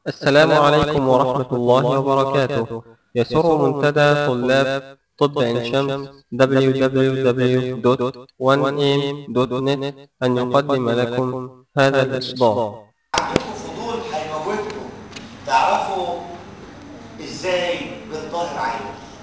السلام عليكم ورحمة الله وبركاته يسر منتدى طلاب طب عين شمس www.1am.net أن يقدم لكم هذا الإصدار عندكم فضول هيموتكم تعرفوا ازاي بنطهر عين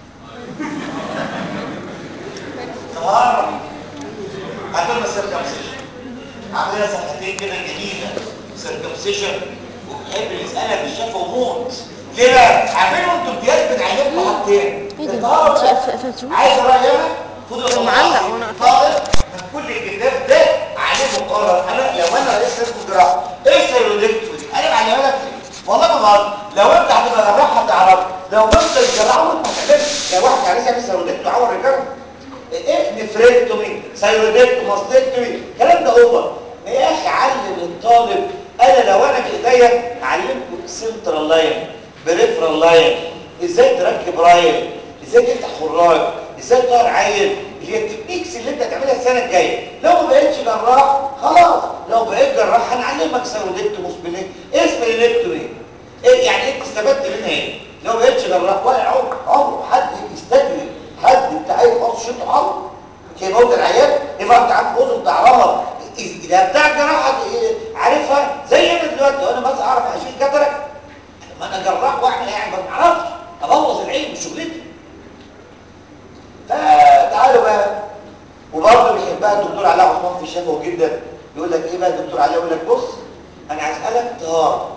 طهارة عندنا سيركمسيشن عندنا صفحتين كده جديدة سيركمسيشن وبنحب نسألها في الشفا وموت ليه بقى؟ عارفين انتوا امتياز بنعلمكم حاجتين ايه ده؟ الطهارة ف- بقى. ف- فتروح؟ عايز رأينا فضل طب معلق وانا طالب من كل الكتاب ده عليه مقرر انا لو انا رئيس لازم جراحه ايه سيرودكتوري انا بعلمها لك ليه؟ والله ما غلط لو انت هتبقى جراح هتعرف لو انت الجراح وانت هتعمل لو واحد عايز يعمل سيرودكتوري عور رجاله ايه نفريكتومي سيرودكتومي ماستكتومي الكلام ده اوفر يا اخي علم الطالب انا لو انا بايديا اعلمكم سنترال لاين بريفرال لاين ازاي تركب رايل ازاي تفتح خراج ازاي تطهر عيل اللي هي التكنيكس اللي انت هتعملها السنه الجايه لو ما بقتش جراح خلاص لو بقيت جراح هنعلمك سيرودكتوموس بليه ايه سبلينكتومي ايه يعني انت استفدت منها ايه لو ما بقتش جراح ولا عمر عمر حد يستجري حد بتاع اي خالص شده عمر كي موت العيال يبقى انت عارف اذن تعرفها اذا بتاع الجراحه عارفها زي انا دلوقتي وانا بس اعرف اشيل كترك ما انا جراح واعمل يعني ما بعرفش ابوظ العين مش شغلتي فتعالوا بقى وبرضه بيحبها الدكتور علاء عثمان في شفوه جدا يقول لك ايه بقى الدكتور علاء يقول لك بص انا هسالك طهاره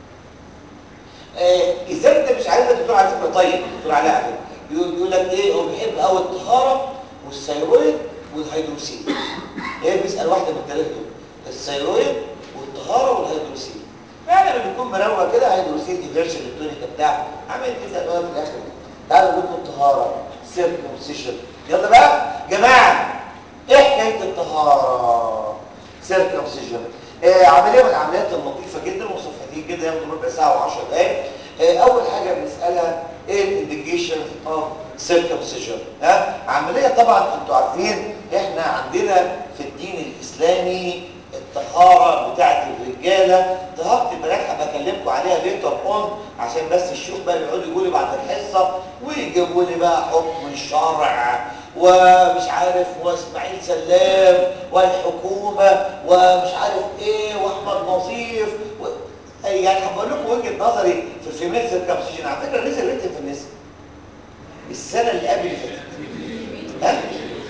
آه ازاي انت مش عارف الدكتور على فكره طيب الدكتور علاء على فكره يقول, يقول لك ايه هو بيحب قوي الطهاره والثيرويد والهيدروسين ايه بيسال واحده من الثلاثه دول الثيرويد والطهاره والهيدروسين فعلا لما بيكون مروق كده هيدروسين انفيرشن التونيكا بتاعه عامل كده بقى في الاخر تعالوا نقول الطهاره سيركمسيشن يلا بقى جماعه ايه حكايه الطهاره سيركمسيشن آه عمليه من العمليات اللطيفه جدا وصفحتين كده ياخدوا ربع ساعه و10 دقائق آه اول حاجه بنسالها ايه الانديكيشن اوف سيركمسيشن ها عمليه طبعا انتوا عارفين احنا عندنا في الدين الاسلامي الطهاره بتاعه الرجاله طهاره البنات هبقى اكلمكم عليها ليتر اون عشان بس الشيوخ بقى يقعدوا يقولوا بعد الحصه ويجيبوا لي بقى حكم الشرع ومش عارف واسماعيل سلام والحكومه ومش عارف ايه واحمد نظيف و... يعني هقول لكم وجهه نظري في الفيميل سيركمسيشن على فكره نزل ريتم في النساء السنه اللي قبل اللي فاتت ها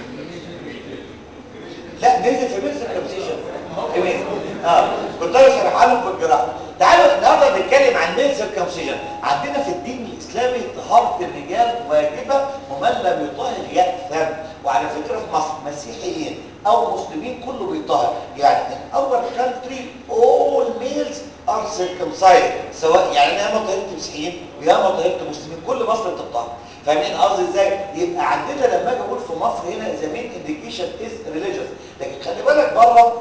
لا نزل في ميل سيركمسيشن جميل اه كنت انا شارحها لهم في الجراحه تعالوا النهارده نتكلم عن ميل سيركمسيشن عندنا في الدين الاسلامي طهاره الرجال واجبه ومن لم يطهر ياثم وعلى فكره في مصر مسيحيين او مسلمين كله بيطهر يعني in our country all males are circumcised سواء يعني انا ياما طهرت مسيحيين وياما طهرت مسلمين كل مصر بتطهر فاهمين قصدي ازاي يبقى عندنا لما اجي اقول في مصر هنا ذا مين انديكيشن از ريليجيوس لكن خلي بالك بره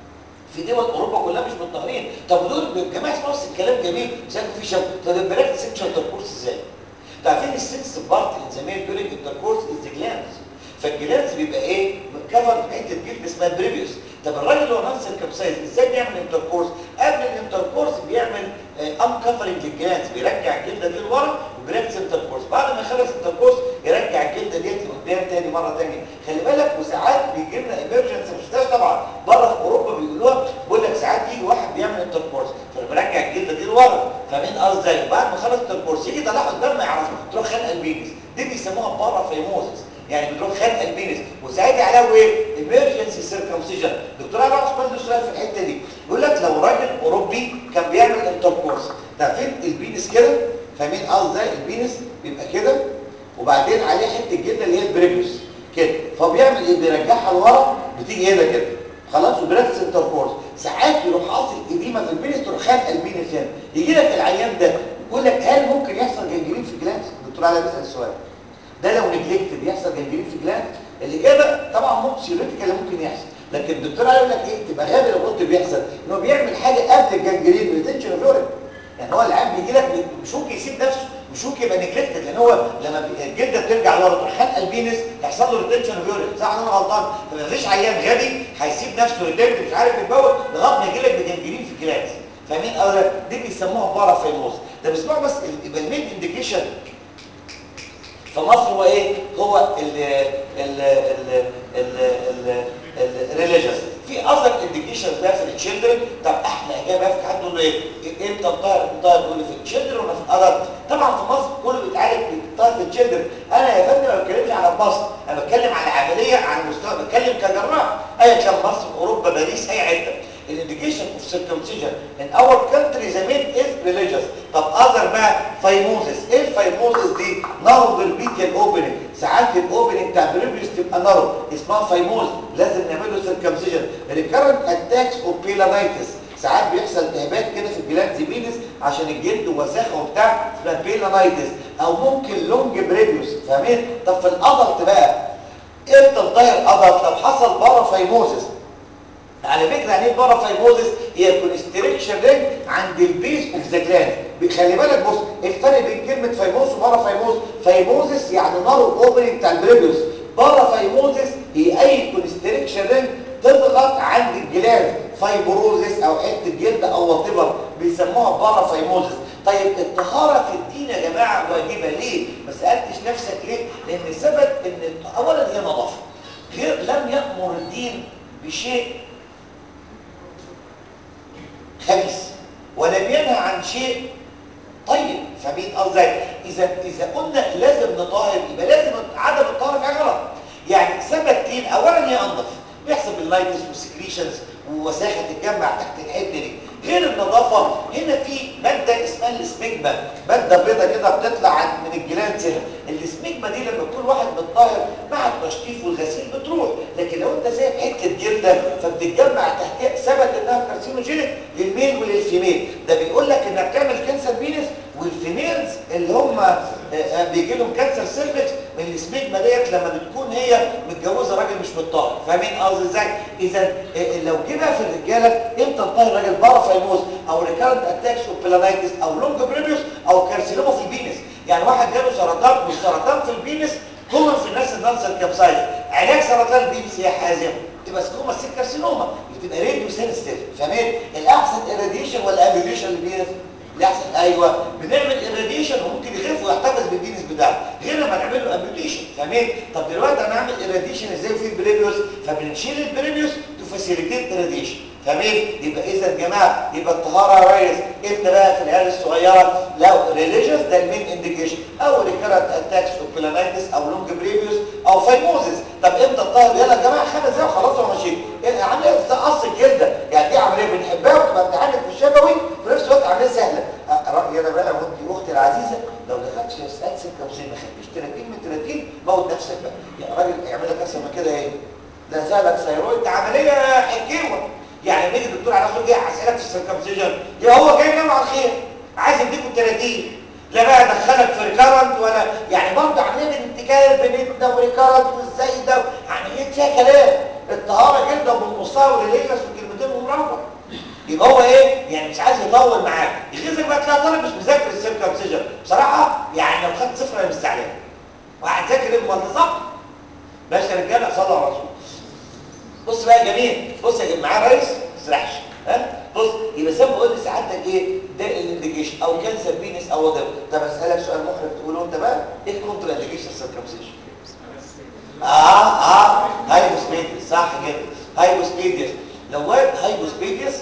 في دول اوروبا كلها مش متطهرين طب دول جماعه اسمها نفس الكلام جميل زي في شم طب البنات سيكشوال انتركورس ازاي انتوا عارفين السكس بارت ان ذا ميل ديورنج انتركورس از ذا جلانس فالجلانس بيبقى ايه كفر بحته جلد اسمها بريفيوس طب الراجل اللي هو نفس الكبسايز ازاي بيعمل انتركورس قبل الانتركورس بيعمل ام كفرنج للجلانس بيرجع الجلده دي لورا وبيركز انتركورس بعد ما يخلص انتركورس يرجع الجلده دي لقدام تاني مره تانية خلي بالك وساعات بيجي لنا ايمرجنسي مش ده طبعا بره في اوروبا بيقولوها بيقول لك ساعات يجي واحد بيعمل انتركورس فبيرجع الجلده دي لورا فاهمين قصدي ازاي بعد ما خلص انتركورس يجي يطلعه قدام ما يعرفش تروح خانق البينس دي بيسموها بارافيموزس يعني بتروح خانق البينس وساعتها عليها ايه ايمرجنسي سيركمسيجن دكتور علاء عثمان له سؤال في الحته دي يقول لك لو راجل اوروبي كان بيعمل انتركورس عارفين البينس كده فاهمين قصدي ازاي البينس بيبقى كده وبعدين عليه حته جلده اللي هي البريبيوس كده فبيعمل ايه بيرجعها لورا بتيجي هنا كده خلاص وبركز انتركورس ساعات يروح حاصل اديمه في البينس تروح خانق البينس هنا يجي لك العيان ده يقول لك هل ممكن يحصل جنجرين في الجلانس الدكتور علاء بيسال السؤال ده لو نجلكت بيحصل جنجرين في الجلانس الاجابه طبعا ممكن سيوريتيكال ممكن يحصل لكن الدكتور علاء يقول لك ايه تبقى غبي لو قلت بيحصل ان هو بيعمل حاجه قبل الجنجرين ريتنشن اوف يورين يعني هو العيان بيجي لك مش ممكن يسيب نفسه مش ممكن يبقى نجلكتد لان هو لما الجلده بترجع لورا تروح خانقه البينس يحصل له ريتنشن اوف يورين صح انا غلطان فما فيش عيان غبي هيسيب نفسه ريتنشن مش عارف يتبول لغايه ما يجي لك بجنجرين في الجلاس فاهمين قصدي دي بيسموها بارافيموز ده بيسموها بس يبقى المين انديكيشن في مصر هو ايه هو ال ال ال ال الريليجيوس في اصلا انديكيشن بقى في التشيلدرن طب احلى اجابه في حد يقول له ايه امتى الطاهر الطاهر يقول لي في التشيلدرن ولا في الادلت طبعا في مصر كله بيتعالج بالطاهر في التشيلدرن انا يا فندم ما بتكلمش على مصر انا بتكلم على عمليه على مستوى بتكلم كجراح ايا كان مصر اوروبا باريس اي حته الانديكيشن اوف سيركمسيجن ان اور كانتري زمان از ريليجيوس طب اذر بقى فايموزس ايه الفايموزس دي نارو بالبيتيال اوبننج ساعات الاوبننج بتاع بريفيوس تبقى نارو اسمها فايموز لازم نعمل له سيركمسيجن ريكارنت اتاكس اوف بيلانايتس ساعات بيحصل التهابات كده في الجلاند زيبينس عشان الجلد وساخه وبتاع اسمها بيلانايتس او ممكن لونج بريفيوس فاهمين طب في الادلت بقى امتى الطاهر ادلت لو حصل بارافايموزس على فكره يعني ايه بارافايموزس هي كونستريكشن رينج عند البيس اوف ذا جلاند خلي بالك بص الفرق بين كلمه فايموز وبارافايموز فايموزس يعني نارو اوبننج بتاع البريبيوس بارافايموزس هي اي كونستريكشن رينج تضغط عند الجلاند فايبروزس او حته جلد او وات بيسموها بارافايموزس طيب الطهاره في الدين يا جماعه واجبه ليه ما سالتش نفسك ليه لان ثبت ان اولا هي نظافه غير لم يامر الدين بشيء خبيث ولم ينهى عن شيء طيب فمين قصدي اذا اذا قلنا لازم نطهر يبقى لازم عدم الطهاره في غلط يعني ثبت دين اولا هي انضف بيحصل باللايتس والسكريشنز ووساخه تتجمع تحت الحته دي غير النظافه هنا في ماده اسمها السميجما ماده بيضه كده بتطلع من الجلاند هنا السميجما دي لما يكون واحد متطهر مع التشطيف والغسيل بتروح لكن لو انت سايب حته جلده فبتتجمع تحتها ثبت انها كارسينوجينيك للميل وللفيميل ده بيقول لك انها بتعمل كانسر بينس والفيميلز اللي هم بيجي لهم كانسر سيرفكس من السميجما ديت لما بتكون هي متجوزه راجل مش متطهر فاهمين قصدي ازاي اذا لو جه في الرجاله امتى نطهر راجل بارافايموز او ريكارنت اتاكس اوف بلانايتس او لونج بريبيوس او كارسينوما في البينس يعني واحد جاله سرطان والسرطان في البينس كومن في الناس النانسر كابسايز علاج سرطان البينس يا حازم تبقى سكوما سيل كارسينوما بتبقى راديو سينستيف فاهمين الاحسن الراديشن ولا ابيوليشن للبينس الاحسن ايوه بنعمل irradiation وممكن يخف ويحتفظ بالبينس بتاعه غير لما نعمل له ابيوليشن فاهمين طب دلوقتي انا اعمل irradiation ازاي في البريبيوس فبنشيل البريبيوس تفاسيليتيت irradiation فاهمين يبقى اذا يا جماعه يبقى الطهاره يا ريس امتى بقى في العيال الصغيره لو ريليجيوس ده المين انديكيشن او ريكارنت اتاكس اوف بلانايتس او لونج بريبيوس او فايموزس طب امتى الطهر يلا يا جماعه خمس دقايق خلاص هو ماشي عمليه قص الجلده يعني دي عمليه بنحبها وتبقى بتعالج في الشفوي في نفس الوقت عمليه سهله رايي انا بقى وانت اختي العزيزه لو دخلت في مساله سكه وسين ما خدتش 30 من 30 موت نفسك بقى يا راجل يعمل لك اكثر من كده ايه ده زالك ثيرويد عمليه حكيمه يعني بيجي الدكتور على طول جاي هسالك في السيركمسيجن يا هو جاي ناوي على الخير عايز يديكوا 30 لا بقى ادخلك في ريكارنت ولا يعني برضه عمليه انتكال بين ده وريكارنت وازاي ده عمليه فيها كلام الطهاره جلده وبنقصها وريليجس وكلمتين ومرافق يبقى هو ايه يعني مش عايز يطول معاك يغيظك بقى تلاقي طالب مش مذاكر السيركمسيجن بصراحه يعني لو خدت صفر انا مش زعلان وهتذاكر ايه ما انت صح باشا يا رجاله صلوا على الرسول بص بقى يا جميل بص يا جماعه ريس ما تسرحش ها بص يبقى سام بقول لسعادتك ايه ده الانديكيشن او كانسر بينس او وات طب اسالك سؤال محرج تقوله انت بقى ايه الكونترا انديكيشن سيركمسيشن اه اه هايبوسبيديس صح كده هايبوسبيديس لو واد هايبوسبيديس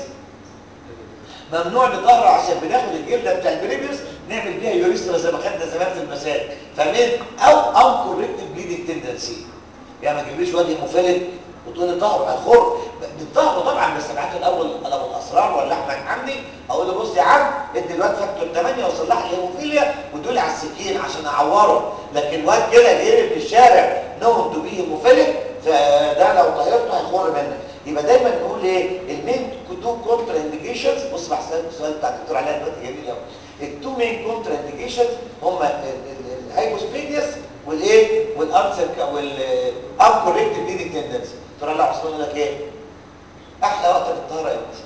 ممنوع نطهر عشان بناخد الجلده بتاع البريبيوس نعمل بيها يوريسترا زي ما خدنا زمان في المساج فاهمين او انكوركتيف بليدنج تندنسي يعني ما تجيبليش واد هيموفيليك وتقول لي طهر الخر بالطهر طبعا بس ابعته الاول لو الاسرار ولا احمد حمدي اقول له بص يا عم ادي الواد فاكتور 8 وصلح لي هيموفيليا وادولي على السكين عشان اعوره لكن واد كده جري من الشارع نوم تو بي هيموفيليك فده لو طهرته هيخر منك يبقى دايما نقول ايه المين تو كونترا انديكيشنز بص بحسن السؤال بتاع الدكتور علاء دلوقتي جميل قوي التو مين كونترا انديكيشنز هم الهايبوسبيديس والايه والانسر والانكوريكت بليدنج تندنسي دكتور علاء عثمان يقول لك ايه احلى وقت في الطهاره امتى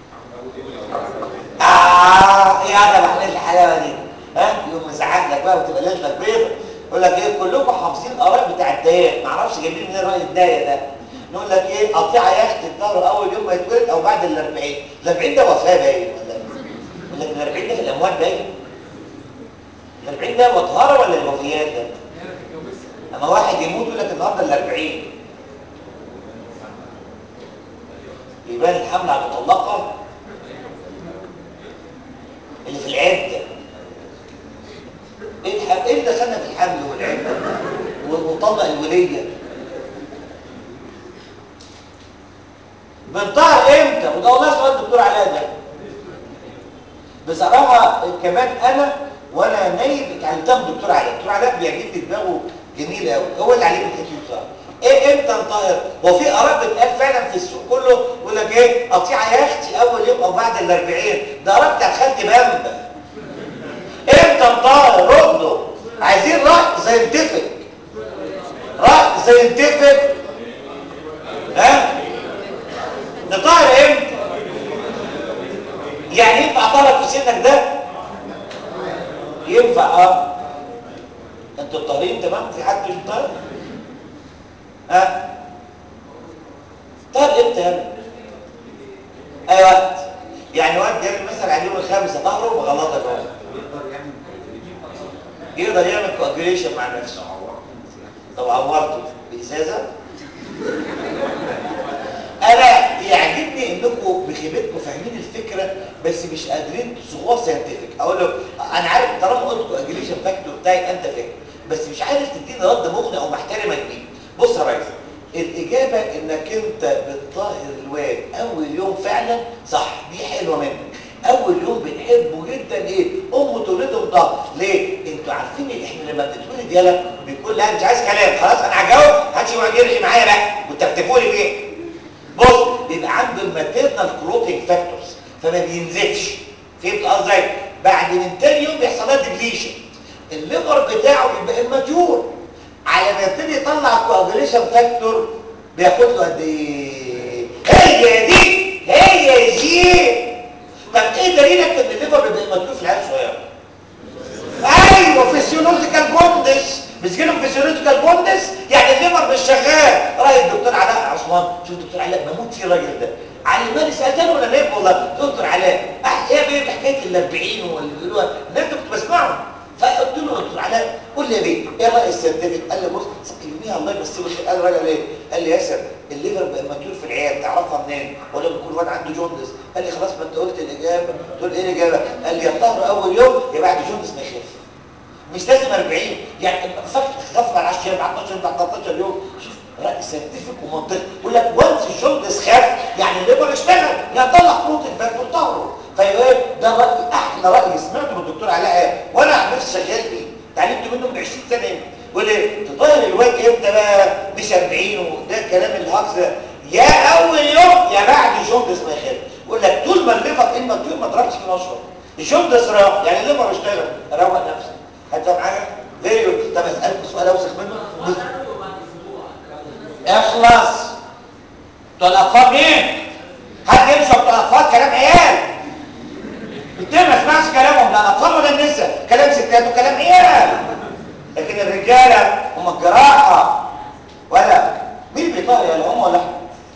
اه يا انا بحلل الحلاوه دي ها يوم مزعق لك بقى وتبقى ليلتك بيضه يقول لك ايه كلكم حافظين الاراء بتاع الديان ما اعرفش جايبين منين راي الدايه ده نقول لك ايه قطيعه يخت الظهر اول يوم ما يتولد او بعد ال 40 ال 40 ده وفاه باين ولا لكن 40 ده في الاموات باين ال 40 ده وطهاره ولا الوفيات ده؟ اما واحد يموت يقول لك النهارده ال 40 يبان الحمل على المطلقه اللي في العده ايه الحمل ايه اللي دخلنا في الحمل والعده وطلق الوليه بنطهر امتى وده والله سؤال الدكتور علاء ده بصراحه كمان انا وانا نايم اتعلمتها من الدكتور علاء الدكتور علاء بيعجبني دماغه جميل قوي هو اللي عليه الحته بصراحه ايه امتى نطهر هو في اراء بتقال فعلا في السوق كله يقول لك ايه قطيعه يا اختي اول يوم او بعد ال 40 ده اراء بتاع خالتي بامبا امتى نطهر ردوا عايزين راي ساينتفك راي ساينتفك ها نطهر امتى يعني ينفع طهرك في سنك ده ينفع اه انتوا الطهرين تمام في حد مش طاهر ها طهر امتى يا اي وقت يعني وقت جاي مثلا على اليوم الخامس طهره بغلطك اهو يقدر يعمل كوagulation مع نفسه لو عورته بازازه انا يعجبني انكم بخيبتكم فاهمين الفكره بس مش قادرين تصوغوها ساينتفك اقول لك انا عارف طالما قلت كواجيليشن فاكتور بتاعي انت فاهم بس مش عارف تديني رد مغني او محترمك بيه بص يا ريس الاجابه انك انت بتطهر الواد اول يوم فعلا صح دي حلوه منك اول يوم بنحبه جدا ايه امه تولده مطهر ليه انتوا عارفين إيه؟ احنا لما بتتولد يالا بيكون لا مش عايز كلام خلاص انا هجاوب هاتش يقعد يرغي معايا بقى وتكتفوا لي فيه بص بيبقى عنده الماتيرنال كلوتنج فاكتورز فما بينزفش فهمت قصدي بعد من تاني يوم بيحصل لها ديبليشن الليفر بتاعه بيبقى اماتيور على ما يبتدي يطلع كواجوليشن فاكتور بياخد له قد ايه هي دي هي دي طب ايه دليلك ان الليفر بيبقى اماتيور في العيال الصغيره ايوه فيسيولوجيكال بوندس مش كده فيسيولوجيكال بوندس يعني الليفر مش شغال راي الدكتور علاء عثمان شوف الدكتور علاء بموت فيه الراجل ده على المالي سالتني ولا نايم والله دكتور علاء ايه بيه بحكايه ال 40 واللي بيقولوها الناس كنت بسمعهم فقلت له دكتور علاء قول لي يا بيه ايه راي السيرتيفيك قال لي بص يوميها الله يمسيه بالخير قال الراجل ايه قال لي ياسر الليفر بقى ماتيور في العيال تعرفها منين ولا بيكون واد عنده جوندس قال لي خلاص ما انت قلت الاجابه قلت له ايه الاجابه قال لي يا الطهر اول يوم يا بعد جوندس ما يخف مش لازم 40 يعني فاكر خف على 10 بعد 12 بعد 13 يوم شوف راي سيرتيفيك ومنطقي يقول لك وانس الجوندس خف يعني الليفر اشتغل يعني طلع بروتين فاكتور طهره فايه ده راي احلى راي سمعته من الدكتور علاء وانا عن نفسي شغال فيه اتعلمت منه من 20 سنه يقول ايه تطهر الواد امتى بقى مش 40 وده الكلام الهاكس ده يا اول يوم يا بعد الجوندس ما يخف يقول لك طول ما الليفر الماتيور ما ضربش في مشرب الجوندس راح يعني الليفر اشتغل روق نفسك هتفهم حاجه فيري جود طب اسالكم سؤال اوسخ منه اخلص بتوع الاطفال مين حد يمشي بتوع الاطفال كلام عيال التاني ما اسمعش كلامهم لا الاطفال ولا النساء كلام ستات وكلام عيال لكن الرجاله هم الجراحه ولا مين اللي بيطهر يا هم ولا احنا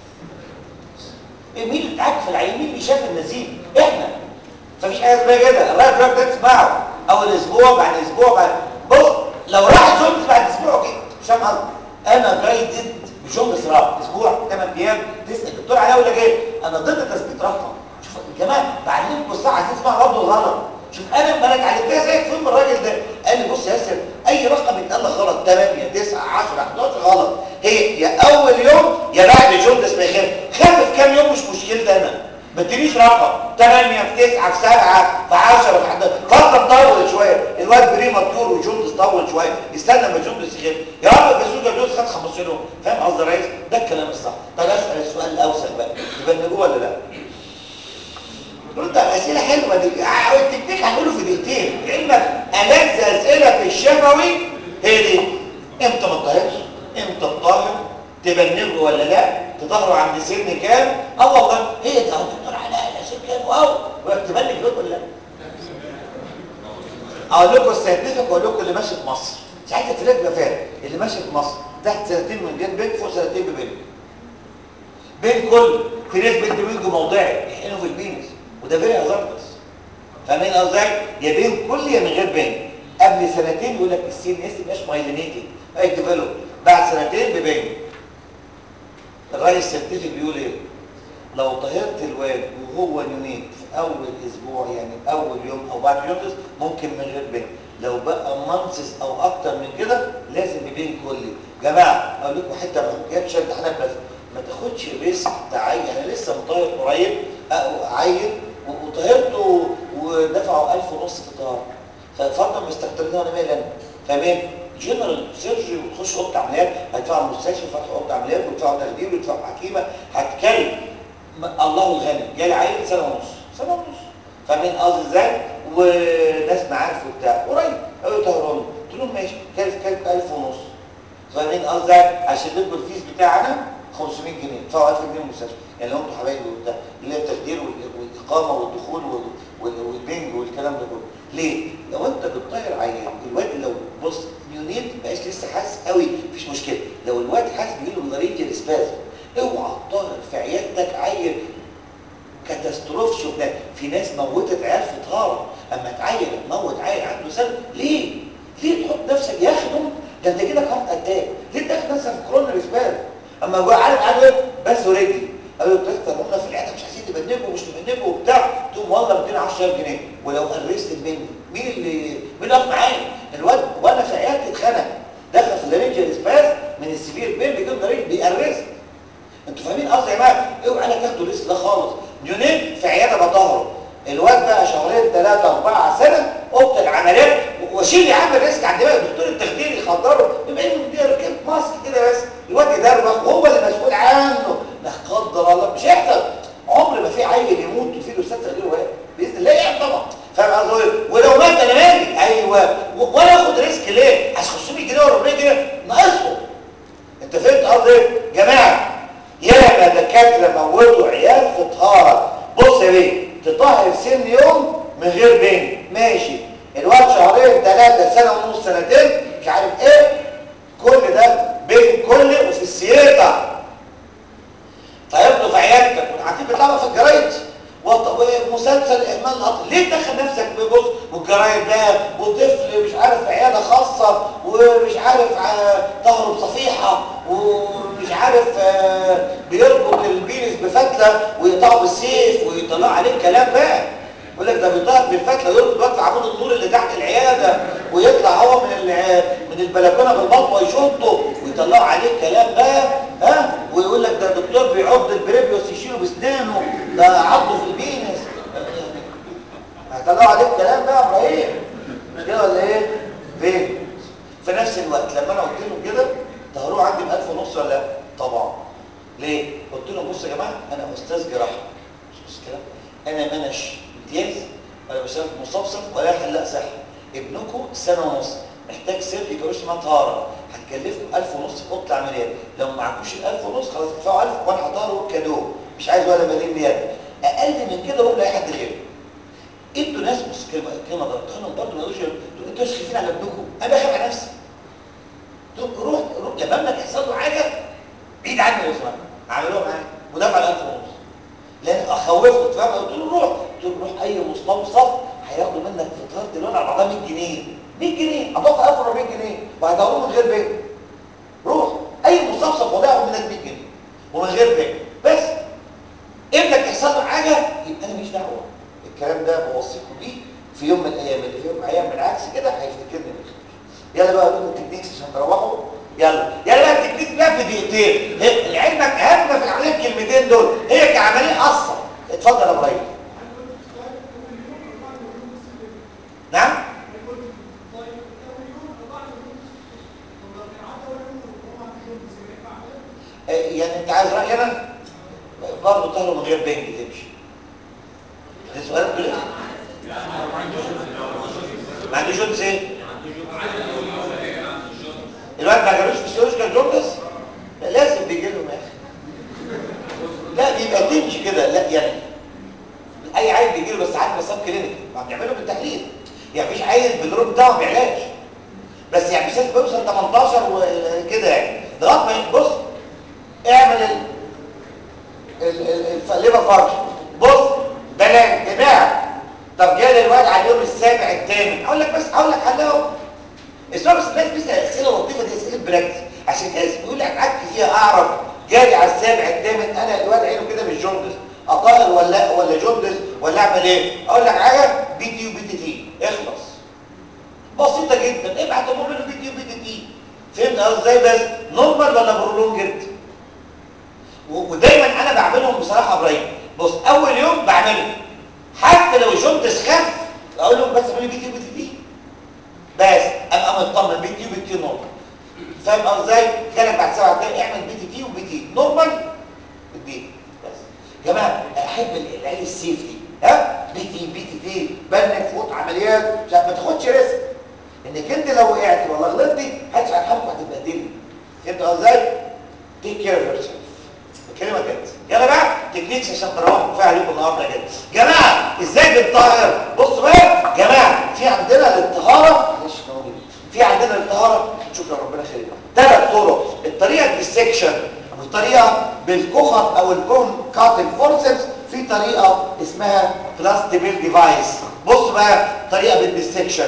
مين اللي اتعك في العين مين اللي شاف النزيف احنا فمفيش حاجه اسمها كده الرايت دراج ده تسمعه اول اسبوع بعد اسبوع بعد بص لو راح جونز بعد اسبوع كده مش فاهم قصدي انا جايدد بجونز راح اسبوع 8 ايام تسال الدكتور علاء ولا جاي انا ضد تثبيت رقم شوف يا جماعه بعلمكم الصح عايزين تسمعوا برضه الغلط شوف انا لما انا اتعلمتها زيك فين الراجل ده قال لي بص يا ياسر اي رقم يتقال لك غلط 8 9 10 11 غلط هي يا اول يوم يا بعد جوندس ما يخف خف كام يوم مش مشكلتي انا ما تدينيش رقم 8 في 9 في 7 في 10 في 11 فتره تطول شويه الواد بري مطور وجوندس طول شويه استنى ما جوندس يخف يا رب بسوق جوندس خد 15 يوم فاهم قصدي يا ريس ده الكلام الصح طب اسال السؤال الاوسع بقى تبنجوه ولا لا رد على اسئله حلوه دي التكنيك هنقوله في دقيقتين علمك ألذ اسئله في الشفوي هي دي امتى ما تطهرش امتى تطهر تبنجه ولا لا تظهروا عند سن كام اه والله هي دي اهو دكتور علاء لا سن كام واو تبنج الواد ولا لا اقول لكم السينتفك واقول لكم اللي ماشي في مصر ساعتها التلاك بيبقى فاهم اللي ماشي في مصر تحت سنتين من جد بنت فوق سنتين ببنت بين كل في ناس بنت بينجو موضعي يحقنوا في البينس وده فيري هازاردس فاهمين قصدي يا بين كلي يا من غير بين قبل سنتين يقول لك السي ان اس مش مايلينيتد اي ديفلوب بعد سنتين ببين الراي السيرتيفيك بيقول ايه لو طهرت الواد وهو يونيت في اول اسبوع يعني اول يوم او بعد يونس ممكن من غير بين لو بقى مانسس او اكتر من كده لازم ببين كلي جماعه اقول لكم حته ما جاتش امتحانات بس ما تاخدش الريسك بتاع عيل انا لسه مطهر قريب عيل وطهرته ودفعوا 1000 ونص في طهاره ففرضا مستخدمينها انا مالي فاهمين جنرال سيرجري وتخش اوضه عمليات هيدفعوا المستشفى فتح اوضه عمليات ويدفعوا تخدير ويدفعوا حكيمه هتكلم الله الغني جالي عيل سنه ونص سنه ونص فاهمين قصدي ازاي وناس معارف وبتاع قريب قالوا طهران قلت لهم ماشي كلف كلف 1000 ونص فاهمين قصدي عشان ندوا الفيس بتاعنا 500 جنيه ادفعوا 1000 جنيه المستشفى يعني لو انتوا حبايبي وبتاع اللي هي التخدير والاقامه والدخول والبنج والكلام ده كله ليه؟ لو انت بتطير عيان الواد لو بص يونيت مبقاش لسه حاسس قوي مفيش مشكله لو الواد حاسس بيجيله بضريبه الاسبازم اوعى تطير في عيادتك عيل كاتاستروف شفناه في ناس موتت عيال في طهاره اما تعين تموت عيل عنده سنه ليه؟ ليه تحط نفسك يا اخي ده انت كده هارت اتاك ليه تاخد نفسك في كورونا اسبازم اما هو عارف عارف ايه بس ورجلي قالوا دكتور هم في العياده مش عايزين نبنجوا ومش نبنجوا وبتاع تقوم والله 210 جنيه ولو قرست مني مين اللي مين اللي معايا الواد وانا في عيادتي اتخنق دخل في لارنجيال اسباز من السيفير بين بيجيب لارنج بيقرست انتوا فاهمين قصدي يا جماعه اوعى لا تاخدوا الريسك ده خالص يونين في عياده بطهره الواد بقى شهرين ثلاثه اربعه سنه اوضه العمليات واشيل يا عم الريسك على الدماغ دكتور التخدير يخدره يبقى انه ركب ماسك كده بس الواد يدربخ وهو اللي مسؤول عنه لا قدر الله مش هيحصل عمر ما في عيل يموت وفي له ست غير واحد باذن الله يعني طبعا فاهم قصدي ولو مات انا مالي ايوه ولا اخد ريسك ليه عشان 500 جنيه ولا 400 جنيه ناقصهم انت فهمت قصدي جماعه ياما دكاتره موتوا عيال في طهاره بص يا بيه تطهر سن يوم من غير بين ماشي الواد شهرين ثلاثه سنه ونص سنتين مش عارف ايه كل ده بين كل وفي السياطه طيبته في عيادتك والعتيب بيطلع في الجرايد ومسلسل اهمال القطر ليه تدخل نفسك ببص والجرايد بقى وطفل مش عارف في عياده خاصه ومش عارف ظهره بصفيحه ومش عارف بيربط البينس بفتله ويقطعه بالسيف ويطلع عليه كلام بقى يقول لك ده بيطلع بالفتله ويربط الوقت في عمود النور اللي تحت العياده ويطلع هو من من البلكونه بالمطوه يشطه ويطلعوا عليه كلام بقى ها ويقول لك ده دكتور بيعض البريبيوس يشيله باسنانه ده عضه في البينس هيطلعوا عليه الكلام بقى ابراهيم مش كده ولا ايه فين في نفس الوقت لما انا قلت لهم كده طهروه عندي ب 1000 ونص ولا لا طبعا ليه قلت لهم بصوا يا جماعه انا استاذ جراحه مش كده انا منش امتياز ولا بشتغل مستبصر ولا حلاق صحي ابنكم سنه ونص محتاج سيرجي جوش ما طهاره هتكلفكم 1000 ونص في اوضه العمليات لو معكوش ال 1000 ونص خلاص ادفعوا 1000 وانا هطهره كادو مش عايز ولا مليم زياده اقل من كده روح لاي حد غيره انتوا ناس بص كلمه كلمه ضربتها لهم برضه ما يقولوش انتوا مش خايفين على ابنكم انا بخاف على نفسي روح روح لما ابنك يحصل له حاجه بعيد عني يا اخوان عملوها معايا ودفع ال 1000 ونص لان اخوفه فاهم قلت له روح قلت له روح اي مستوصف هياخدوا منك في طهاره الولد على بعضها 100 جنيه 100 جنيه هتدفع 1400 جنيه وهتدوروه من غير بيت روح اي مستوصف والله ياخد منك 100 جنيه ومن غير بيت بس ابنك يحصل له حاجه يبقى انا ماليش دعوه الكلام ده بوصيكم بيه في يوم من الايام اللي في يوم من الايام بالعكس كده هيفتكرني بالخير يلا بقى اقول التكنيكس عشان تروحوا يلا يلا بقى التكنيك بقى في دقيقتين لعلمك اهم في العمليه الكلمتين دول هي كعمليه اصلا اتفضل يا ابراهيم نعم يعني انت عايز رايي انا برضه طهره من غير بنج تمشي ده سؤال بلد ما عندوش جونس ايه الوقت ما جالوش فيسيولوجيكال جونس لا لازم بيجي لهم يا اخي لا بيبقى تمشي كده لا يعني اي عيل بيجي له بس عارف بس كلينيك ما بنعمله بالتحليل يعني مفيش عيل بالدروب بتاعه ما بيعلاش بس يعني مش بيوصل 18 وكده يعني لغايه ما بص اعمل الليفر فانكشن بص بلاش جماعه طب جالي الواد على اليوم السابع الثامن اقول لك بس اقول لك حلهم اسمع بس الناس بتسال اسئله لطيفه دي اسئله براكتس عشان كده بيقول لك عك فيها اعرف جالي على السابع الثامن انا الواد عينه كده مش جوندس اطهر ولا ولا جوندس ولا اعمل ايه اقول لك حاجه بي تي وبي تي تي اخلص بسيطه جدا ابعت المهم بي تي وبي تي تي فهمت ازاي بس نورمال ولا برولونجد ودايما انا بعملهم بصراحه ابراهيم بص اول يوم بعمله حتى لو جوندس خف اقول لهم بس اعملوا بي تي وبي تي تي بس ابقى مطمن بي تي وبي تي نورمال فاهم ازاي جالك بعد سبع دقايق اعمل بي تي تي وبي تي نورمال اديه بس يا جماعه احب العيال السيفتي ها بي تي بي تي تي بنك فوت عمليات مش ما تاخدش ريسك انك انت لو وقعت ولا غلطتي محدش هيرحمك وهتتبهدلي فهمت ازاي تيك كير اوف يور سيلف بكلمه كده يلا بقى تكنيكس عشان تروحوا كفايه عليكم النهارده كده جماعه ازاي بنطهر بصوا بقى جماعه في عندنا الطهاره معلش موجود في عندنا الطهاره شكرا ربنا يخليك ثلاث طرق الطريقه بالسكشن والطريقه بالكوخر او الكون كاتل فورسبس في طريقه اسمها بلاستيبل ديفايس بصوا بقى طريقه بالديسكشن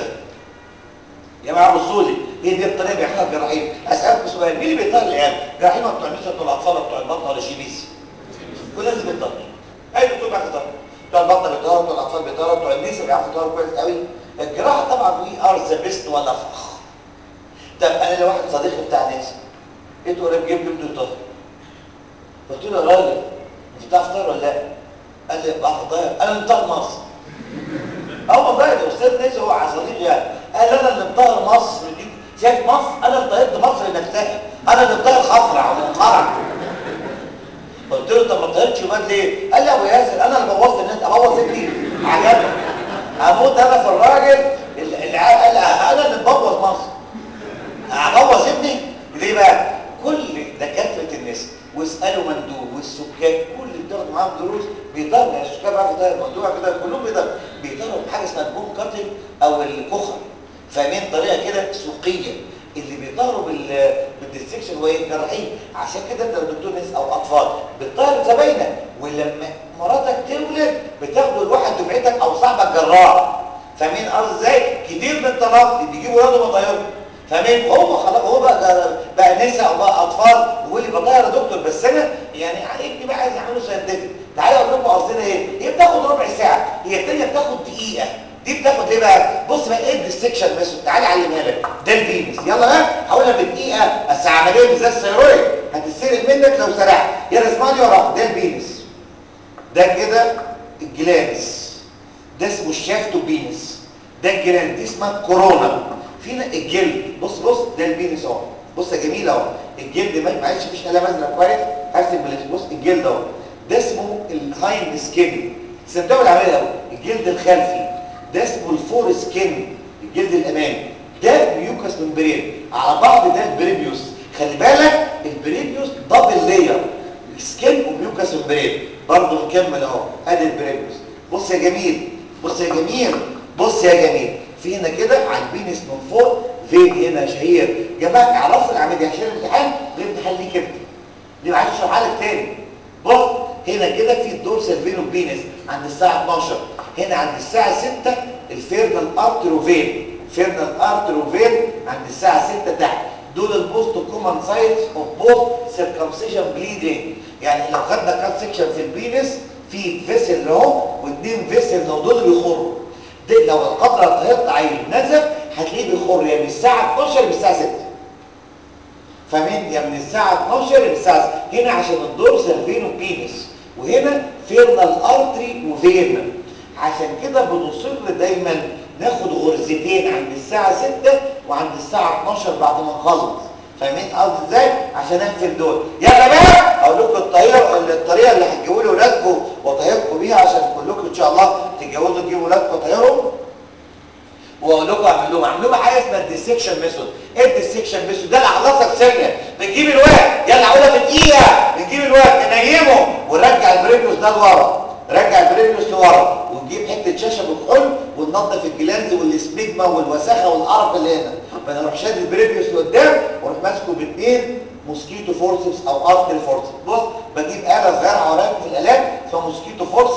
يا جماعه بصوا لي هي دي الطريقه بيعملها الجراحين اسالكم سؤال مين اللي بيطهر العيال جراحين ولا بتوع النساء بتوع الاطفال ولا بتوع البطنه ولا جي بي سي كل الناس بتطهر اي دكتور بيعرف يطهر بتوع البطنه بيطهروا بتوع الاطفال بيطهروا بتوع النساء بيعرفوا يطهروا كويس قوي الجراحه طبعا وي ار ذا بيست ولا فخ طب انا لو واحد صديقي بتاع نساء لقيته قريب جيب لي ابنه يطهر قلت له يا راجل انت بتعرف تطهر ولا لا؟ قال لي بعرف اطهر انا اللي مطهر مصر اول ما ضايق الاستاذ نزل هو على صديقي يعني قال انا اللي مطهر مصر دي شايف مصر انا اللي طهرت مصر نفسها انا اللي مطهر خفرع ومنقرع قلت له طب ما طهرتش الواد ليه؟ قال لي يا ابو ياسر انا اللي بوظت الناس ابوظ ابني عجبني اموت انا في الراجل اللي قال انا اللي مبوظ مصر ابوظ ابني ليه بقى؟ كل دكاتره النساء واسالوا مندوب والسكان كل اللي بتاخدوا معاهم دروس بيضربوا يعني السكان بيعرفوا يطيروا مندوب كده كلهم بيضربوا بيضربوا بحاجه اسمها البوم كاتل او الكخر فاهمين طريقه كده سوقيه اللي بيطهروا بال بالديستكشن هو الجراحين عشان كده انت لو دكتور نساء او اطفال بتطهر زباينك ولما مراتك تولد بتاخده لواحد دفعتك او صاحبك جراح فاهمين قصدي ازاي كتير من الطلاق بيجيبوا ولاده مطيرهم فاهمين هو خلاص هو بقى بقى نساء وبقى اطفال ويقول لي بطير يا دكتور بس انا يعني ابني بقى عايز يعمله ساينتفك تعالى اقول لكم قصدنا ايه هي بتاخد ربع ساعه هي الثانيه بتاخد دقيقه دي بتاخد ايه بقى بص بقى ايه الديستكشن ميثود تعالى اعلمها لك ده الفينس يلا بقى هقولها بدقيقه بس عمليه بالذات الثيرويد هتتسرق منك لو سرحت يلا اسمعني وراها ده الفينس ده كده الجلانس ده اسمه الشافت بينس ده الجلانس دي اسمها كورونا فينا الجلد بص بص ده البينس اهو بص يا جميل اهو الجلد ما معلش مفيش قلم ازرق كويس هرسم بالاسم بص الجلد اهو ده اسمه الهايند سكين استمتعوا العمليه اهو الجلد الخلفي ده اسمه الفور سكين الجلد الامامي ده ميوكس ممبرين على بعض ده البريبيوس خلي بالك البريبيوس دبل لاير سكين وميوكس ممبرين برضه نكمل اهو ادي البريبيوس بص يا جميل بص يا جميل بص يا جميل في هنا كده على البينس من فوق فين هنا شهير جماعه اعرفوا العمليه عشان الامتحان غير الامتحان ليك انت دي ما عايز اشرحها لك تاني بص هنا كده في الدورسال فين بينس عند الساعه 12 هنا عند الساعه 6 الفيرنال ارتروفين فيرنال ارتروفين عند الساعه 6 تحت دول الموست كومن سايتس اوف بوث سيركمسيشن بليدنج يعني لو خدنا كات سيكشن في البينس في فيسل اهو واثنين فيسل لو دول بيخروا ده لو القطره طهرت عين نزل هتلاقيه بيخر يا من الساعه 12 من الساعه 6 فاهمين يا من الساعه 12 للساعه هنا عشان الدورسال فين وبينس وهنا فيرنال ارتري وفين عشان كده بنصر دايما ناخد غرزتين عند الساعه 6 وعند الساعه 12 بعد ما نخلص فاهمين قصدي ازاي عشان اقفل دول يلا بقى اقول لكم الطريقه الطريقه اللي هتجيبوا لي ولادكم واطهركم بيها عشان كلكم ان شاء الله تتجوزوا تجيبوا ولادكم وطهرهم واقول لكم اعمل لهم اعمل لهم حاجه اسمها الديسكشن ميثود ايه الديسكشن ميثود ده الاحداث الثانيه بنجيب الواد يلا اقولها في دقيقه بنجيب الواد ننيمه ونرجع البريبيوس ده لورا نرجع البريبيوس لورا ونجيب حته شاشه بالحل وننظف الجلاند والسبيجما والوساخه والقرف اللي هنا بنروح شاد البريبيوس لقدام واروح ماسكه باثنين موسكيتو فورسبس او ارتري فورسبس بص بجيب اله صغيره هوريكم في الالات اسمها موسكيتو فورسبس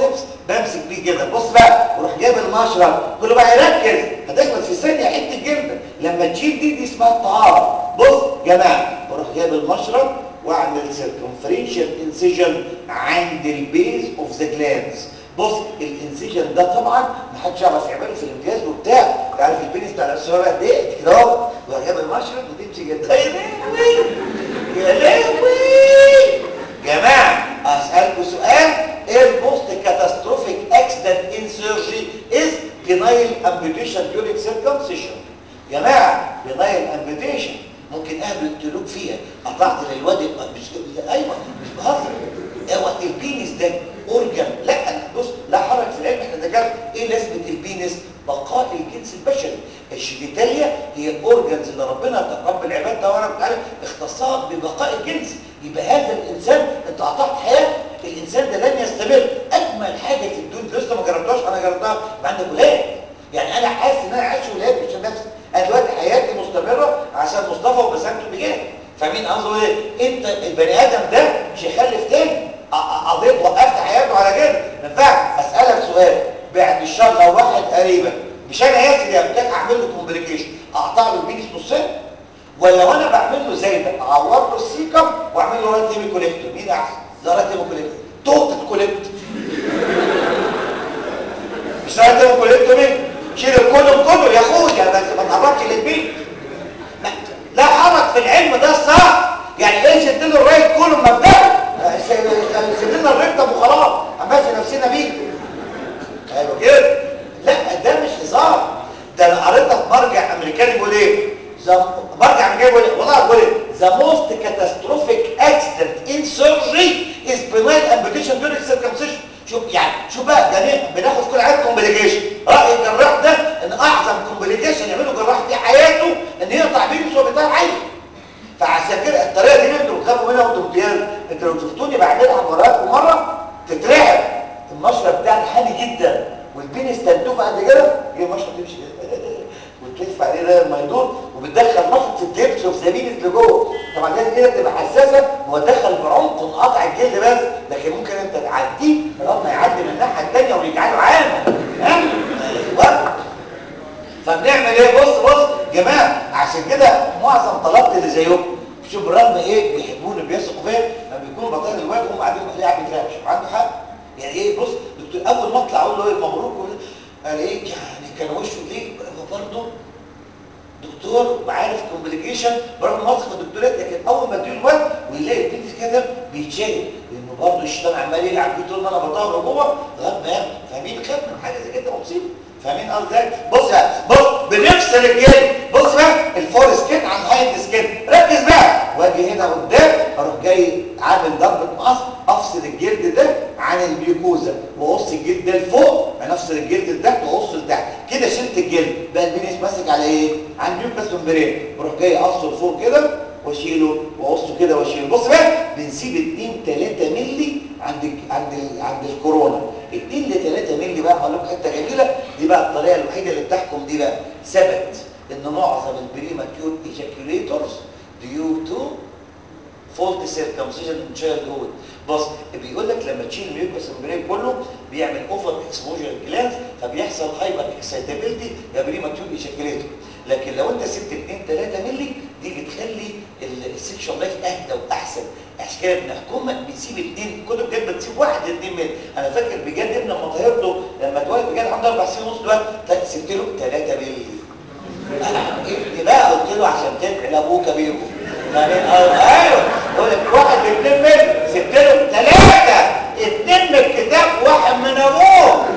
بمسك بيه كده بص بقى وروح جايب المشرب كل بقى يركز هتخبط في ثانيه حته جلده لما تشيل دي دي اسمها الطهاره بص يا جماعه بروح جايب المشرب واعمل سيركمفرنشال انسيجن عند البيز اوف ذا جلاندز بص الانسيجن ده طبعا ما حدش يعرف يعمله في الامتياز وبتاع انت عارف البينس بتاع الاسره بقى قد ايه كده اهو وجاب المشرب وتمشي كده يا لهوي يا لهوي جماعه اسالكم سؤال ايه الموست كاتاستروفيك اكسيدنت ان سيرجري از بينايل امبيوتيشن during circumcision جماعه بينايل امبيوتيشن ممكن اهبل تلوك فيها قطعت للواد مش ايوه مش بهزر هو البينس ده اورجن لا بص لا حرج في العلم احنا دكاتره ايه لازمه البينس بقاء الجنس البشري الشيجيتاليا هي الاورجنز اللي ربنا رب العباد تبارك وتعالى اختصها ببقاء الجنس يبقى هذا الانسان انت قطعت حياه الانسان ده لن يستمر اجمل حاجه في الدنيا لسه ما جربتهاش انا جربتها ما عندك ولاد يعني انا حاسس ان انا عايش ولاد مش نفسي انا دلوقتي حياتي مستمره عشان مصطفى وبسامته بجد فاهمين قصدي ايه انت البني ادم ده مش هيخلف تاني قضيت وقفت حياته على كده ما ينفعش اسالك سؤال بعد الشر لو واحد قريبك مش انا ياسر يا بتاعك اعمل له كومبليكيشن اقطع له البينس نصين ولا وانا بعمل له زي ده اعور له السيكم واعمل له رايت هيمي كوليكتور مين احسن ده رايت هيمي كوليكتور توتال كوليكتور مش رايت هيمي كوليكتور مين شيل الكولوم كله يا اخويا بس ما تقربش للبيت لا حرج في العلم ده صح يعني ايه شلت له الرايت كولوم مبدئي سيبنا الركب وخلاص امشي نفسنا بيه ايوه كده لا ده مش هزار ده انا قريتها في مرجع امريكاني بيقول ايه مرجع امريكاني بيقول ايه والله بيقول ايه the most catastrophic accident in surgery is benign amputation during circumcision شوف يعني شوف بقى جميع بناخد كل عيب كومبليكيشن راي الجراح ده ان اعظم كومبليكيشن يعمله جراح في حياته ان يقطع بينس وبتاع عين فعشان كده الطريقه دي انتوا بتخافوا منها وانتوا امتياز انتوا لو شفتوني بعملها مرات ومره تترعب المشرب بتاعي حالي جدا والبين استنتوفه قد كده هي المشرب تمشي كده وتلف عليه ده لما يدور وبتدخل نقط الدبس اوف زميلة لجوه طبعا لازم كده تبقى حساسه هو دخل بعمق انقطع الجلد بس لكن ممكن انت تعديه لغايه ما يعدي من الناحيه الثانيه ويجعله عامه ها ايوه فبنعمل ايه بص بص جماعه عشان كده معظم طلبتي اللي زيكم شوف بالرغم ايه بيحبوني بيثقوا فيا لما بيكونوا بطايق الواد هم قاعدين قاعد بيتراقش عنده حق يعني ايه بص دكتور اول ما اطلع اقول له ايه مبروك قال ايه يعني كان وشه ليه برضه دكتور وعارف كومبليكيشن برغم ما واثق في الدكتورات لكن اول ما اديله الواد ويلاقي البيت كده بيتشال لانه برضه الشيطان عمال يلعب فيه طول ما انا بطور جوه لغايه ما ياخد فاهمين خاف من حاجه زي كده مصيبه فاهمين قصدي بص بقى بص بنفصل الجلد بص بقى الفور سكين عن هايند سكين ركز بقى واجي هنا قدام اروح جاي عامل ضربه مقص افصل الجلد ده عن البيوكوزا واقص الجلد ده لفوق انا افصل الجلد لتحت واقصه لتحت كده شلت الجلد بقى البينس ماسك على ايه على البيوكاس ممبرين بروح جاي اقصه لفوق كده واشيله واقصه كده واشيله بص بقى بنسيب 2 3 مللي عند عند عند الكورونا 2 ل 3 مللي بقى هقول لكم حته جميله دي بقى الطريقه الوحيده اللي بتحكم دي بقى ثبت ان معظم البريماتيور ايجاكيوليتورز ديو تو فولت سيركمسيشن ان تشايلد بص بيقول لك لما تشيل الميوكوس ممبرين كله بيعمل اوفر اكسبوجر جلاند فبيحصل هايبر اكسايتابيلتي يا بريماتيور ايجاكيوليتور لكن لو انت سبت 2 3 مللي دي بتخلي السكشوال لايف اهدى واحسن عشان كده بنحكمها بنسيب اثنين كتب كانت بتسيب واحد لاثنين مللي انا فاكر بجد ابن لما طهرته لما اتولد بجد عنده اربع سنين ونص دلوقتي سبت له 3 مللي ابني بقى قلت له عشان تدعي لابوك بيهم فاهمين ايوه يقول لك واحد لاثنين مللي سبت له ثلاثه اثنين من الكتاب واحد من ابوه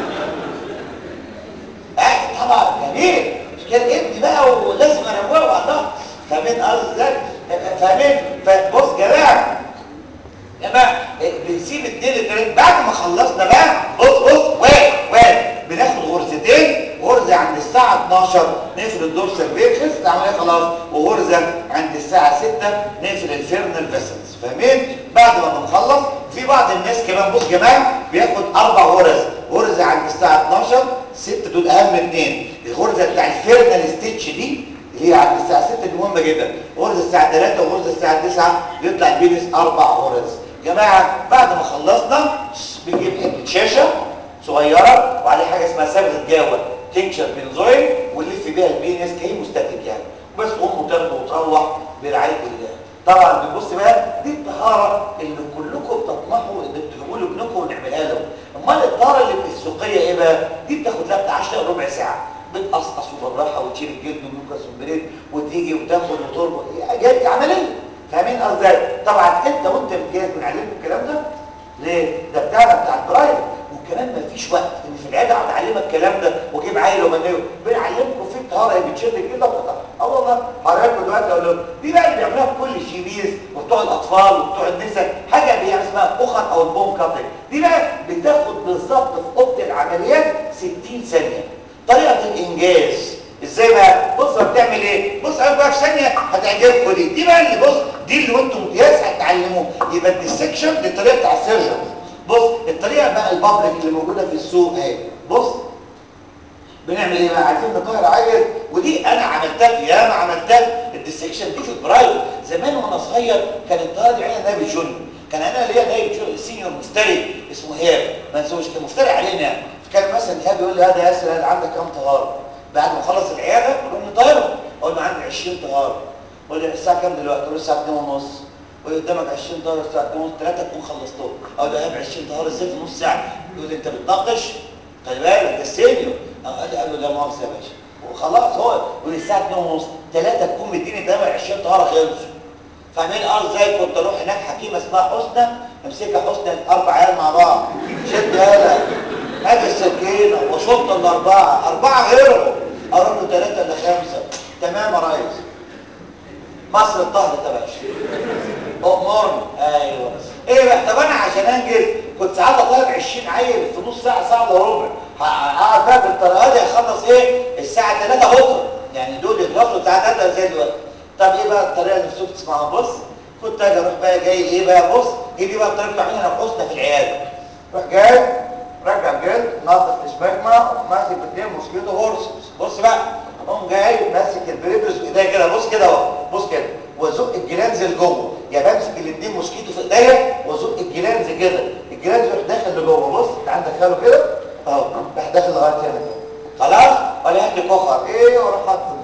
اه طبعا جميل كان ابني بقى ولازم انوعه الله فاهمين قصدي ازاي فاهمين فبص جماعه جماعه بنسيب اتنين لتلاته بعد ما خلصنا بقى بص بص واحد واحد بناخد غرزتين غرزه عند الساعه 12 نقفل الدورسال فين خلصت العمليه خلاص وغرزه عند الساعه 6 نقفل الفيرنال فيسلز فاهمين بعد ما بنخلص في بعض الناس كمان بص جماعه بياخد اربع غرز غرزه عند الساعه 12 ست دول اهم اثنين الغرزه بتاع الفيرنال ستيتش دي اللي هي عند الساعه 6 دي مهمه جدا غرزه الساعه 3 وغرزه الساعه 9 بيطلع البينس اربع غرز جماعه بعد ما خلصنا بنجيب حته شاشه صغيره وعليه حاجه اسمها صبغه جاوه تنشر بنزويل ونلف بيها البي اس كي مستاتيك يعني بس قوم وتاخده وتروح برعايه الله طبعا بنبص بقى دي الطهاره اللي كلكم بتطمحوا ان تجيبوا له ابنكم ونعملها له امال الطهاره اللي في السوقيه ايه بقى دي بتاخد لها بتاع 10 ربع ساعه بتقصقص وبالراحه وتشيل الجلد والميوكس والبريد وتيجي وتاخد وتربط جاي عمليه فاهمين قصدي طبعا انت وانت امتياز بنعلمكم الكلام ده ليه ده بتاعنا بتاع البرايفت وكمان ما فيش وقت ان في العياده اقعد اعلمك الكلام ده واجيب عيل ومنيه بنعلمكم في الطهاره بتشد كده وتقطع اه والله هوريكم دلوقتي اقول لكم دي بقى اللي بيعملوها في كل الشيبيز وبتوع الاطفال وبتوع النساء حاجه بيعمل اسمها اخر او البوم كابلنج دي بقى بتاخد بالظبط في اوضه العمليات 60 ثانيه طريقه الانجاز ازاي بقى بص بتعمل ايه بص انا بقى في ثانيه هتعجبكم دي دي بقى اللي بص دي اللي وانتم امتياز هتتعلموه يبقى الديسكشن دي الطريقه بتاع السيرجن بص الطريقه بقى البابليك اللي موجوده في السوق اهي بص بنعمل ايه بقى عايزين نطهر عيل ودي انا عملتها يا ما عملتها الديسكشن دي في البرايفت زمان وانا صغير كان الطهاره دي عيله نائب جونيور كان انا ليا نائب سينيور مفتري اسمه ايهاب ما نسوش كان مفتري علينا كان مثلا ايهاب يقول لي هذا يا ياسر هذا عندك كام طهاره بعد ما اخلص العياده نروح نطهرهم اقول له عندي 20 طهاره اقول له الساعه كام دلوقتي اقول له الساعه 2 ونص قول قدامك 20 طهاره الساعه 2 ونص 3 تكون خلصتهم اقول له ايهاب 20 طهاره ازاي في نص ساعه يقول لي انت بتناقش خلي بالك ده السينيور قال لي قال له لا مؤاخذه يا باشا وخلاص هو يقول الساعه 2 ونص 3 تكون مديني قدامك 20 طهاره خلصوا فاهمين اه ازاي كنت اروح هناك حكيمه اسمها حسنى امسكها حسنى اربع عيال مع بعض شد يالا هات السكينه وشط الاربعه اربعه غيرهم اروح له ثلاثه الا خمسه تمام يا ريس مصر الطهر يا باشا امرني ايوه ايه بقى طب انا عشان انجز كنت ساعات اطير 20 عيل في نص ساعه ساعه الا ربع هقعد بقى بالطريقه دي اخلص ايه الساعه 3 بكره يعني دول يخلصوا الساعه 3 زي دلوقتي طب ايه بقى الطريقه اللي نفسكم تسمعوها بص كنت اجي اروح بقى جاي ايه بقى بص هي دي بقى الطريقه اللي بعملها انا وحسنى في العياده روح جاي رجع الجلد نظف الاسباجما ماسك باثنين موسكيتو هورس بص بقى اقوم جاي ماسك البريدوس بايديا كده بص كده اهو بص كده وازق الجلانز لجوه يعني بمسك الاثنين موسكيتو في ايديا وازق الجلانز كده الجلانز يروح داخل لجوه بص تعال ندخله كده اهو راح داخل لغايه هنا كده خلاص ولا هات لي كخر ايه واروح حاطه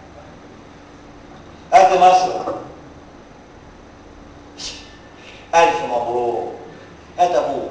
ادي مصر الف مبروك هات ابوه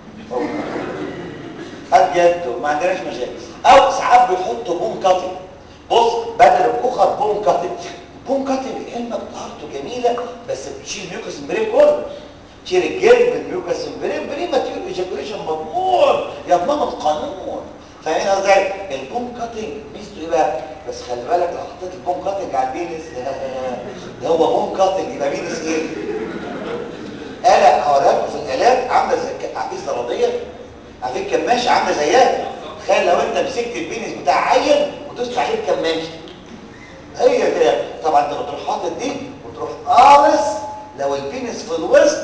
هات جده ما عندناش مشاكل او ساعات بيحطوا بوم كاتنج بص بدل الكخر بوم كاتنج بوم كاتنج علمك طهارته جميله بس بتشيل ميوكس امبرين كله تشيل الجلد بالميوكس امبرين بري ماتيريال ايجاكوليشن مضمون يضمنه القانون فاهمين ازاي البوم كاتنج ميزته ايه بقى بس خلي بالك لو حطيت البوم كاتنج على البينس ده هو بوم كاتنج يبقى بينس ايه آلة هوريها لكم في الآلات عاملة زي عارفين الزرادية عارفين كماشة عاملة زيها تخيل لو انت مسكت البينس بتاع عيل ودوست عليه الكماشة هي كده طبعا انت بتروح حاطط دي وتروح قارص لو البينس في الوسط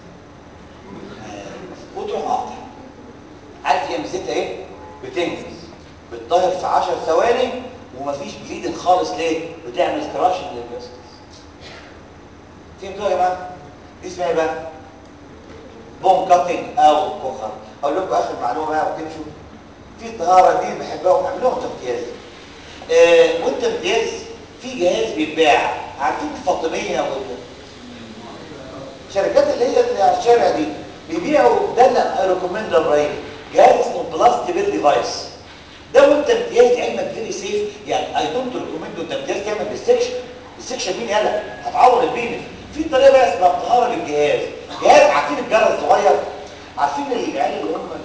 وتروح قاطع عارف هي ميزتها ايه بتنجز بتطهر في 10 ثواني ومفيش بليدنج خالص ليه بتعمل كراشن للفيسكس فهمتوا يا جماعه دي اسمها ايه بقى بوم كاتنج او كخر اقول لكم اخر معلومه بقى وتمشوا في الطهاره دي بحبها وبعملوها وانت امتياز آه وانت امتياز في جهاز بيتباع عارفين الفاطميه وال الشركات اللي هي اللي على الشارع دي بيبيعوا ده اللي ريكومند ابراهيم جهاز اسمه بلاستيبل ديفايس ده وانت امتياز علمك فيري سيف يعني اي دونت ريكومند وانت امتياز تعمل ديسكشن ديسكشن مين يلا هتعور البينس في طريقه بقى اسمها الطهاره بالجهاز جهاز عارفين الجرس الصغير عارفين العيال اللي هم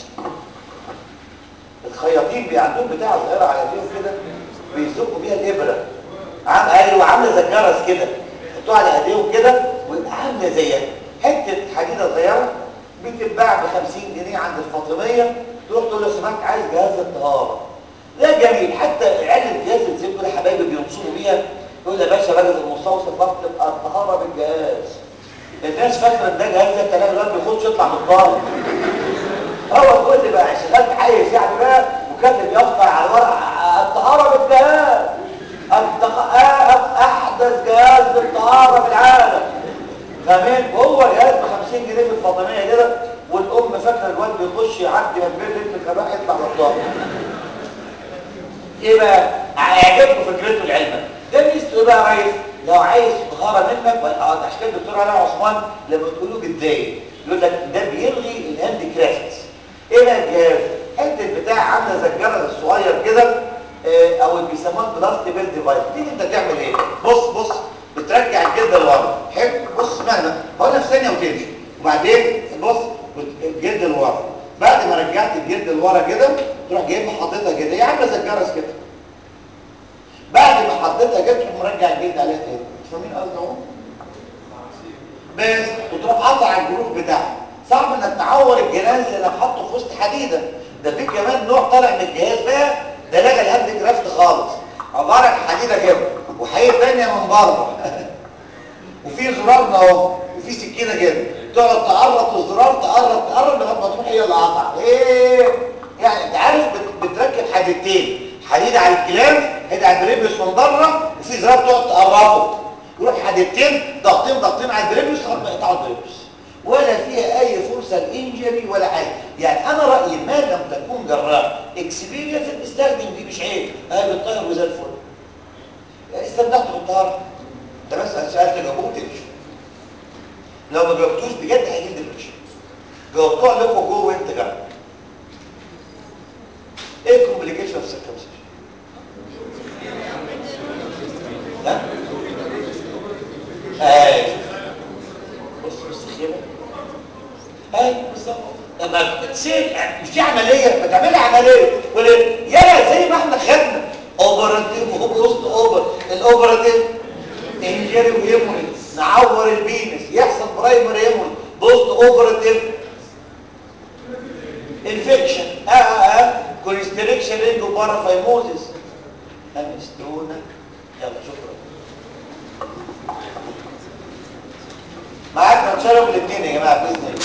الخياطين بي عندهم بتاعه صغيره على ايديهم كده بيزقوا بيها الابره عم ايوه عامله زي الجرس كده يحطوها على ايديهم كده ويبقى عامله زيها حته حديده صغيره بتتباع ب 50 جنيه عند الفاطميه تروح تقول له سمعت عايز جهاز الطهاره ده جميل حتى عيال الجهاز اللي زي كده حبايبي بينصبوا بيها يقول يا باشا راجل المستوصف وقت تبقى الطهاره بالجهاز الناس فاكره ان ده جهاز ده تلاقي الواد بيخش يطلع من الطاوله هو كل بقى شغال بحيز يعني بقى وكاتب يقطع على الورق الطهاره بالجهاز احدث جهاز للطهاره في العالم فاهمين وهو جهاز ب 50 جنيه في الفاطميه كده والام فاكره الواد بيخش يعدي من بين رجل كده بقى اطلع واطلع ايه بقى هيعجبكم فكرته العلمة ده ميزته ايه بقى يا ريس لو عايز مهارة منك ولا- آه، عشان كده الدكتور علاء عثمان لما تقولوا بيتضايق يقول لك ده بيلغي الهاند كرافت ايه بقى الجهاز حته بتاع عامله زي الجرس الصغير كده آه، او اللي بيسموه البلاست بيل ديفايس تيجي انت تعمل ايه بص بص بترجع الجلد لورا حلو بص مهما هقولها في ثانيه وتمشي وبعدين بص الجلد لورا بعد ما رجعت الجلد لورا كده تروح جايبها حاططها كده هي عامله زي الجرس كده بعد ما حطيتها كده تروح مرجع الجلد عليها تاني فاهمين قصدي اهو بس وتروح قاطع الجروف بتاعها صعب انك تعور الجهاز لانك حاطه في وسط حديده ده في كمان نوع طالع من الجهاز بقى ده لغى الهاند كرافت خالص عباره عن حديده كده وحقيقه ثانيه من بره وفي زرار اهو وفي سكينه كده تقعد تقرط الزرار تقرط تقرط لغايه ما تروح هي اللي قاطعه ايه يعني انت عارف بت- بتركب حديدتين حديد على الكلام حديد على البريبس من بره وفي زرار تقعد تقربه يروح حديدتين ضغطين ضغطين على البريبس لغايه ما يقطعوا البريبس ولا فيها اي فرصه لانجري ولا حاجه يعني انا رايي ما لم تكون جراح اكسبيرينس استخدم دي مش عيب اهل الطاهر وزي الفل استمتعت بالطهاره ده بس انا سالت جاوبوه وتمشي لو ما جاوبتوش بجد هيجيب ديبريشن جاوبتوها لكم جوه وانت جنب ايه الكومبليكيشن اوف سيركمسيشن ها اي بص بص خيبه اي بالظبط لما بتصير مش دي عمليه بتعملها عمليه تقول إيه؟ يلا زي ما احنا خدنا اوبراتيف وبوست اوبر الاوبراتيف انجري وهيموريج نعور البينس يحصل برايمري هيموريج بوست اوبراتيف انفكشن اه اه اه كونستريكشن رينج وبارافايموزيس امستونا يلا شكرا معاك نتشرب الاثنين يا جماعه باذن الله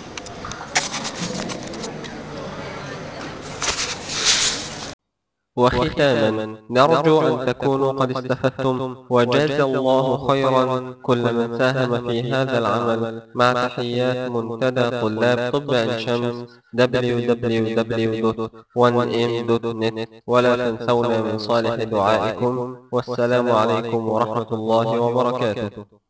وختاما نرجو أن تكونوا قد استفدتم وجاز الله خيرا كل من ساهم في هذا العمل مع تحيات منتدى طلاب طب عين شمس www.1m.net ولا تنسونا من صالح دعائكم والسلام عليكم ورحمة الله وبركاته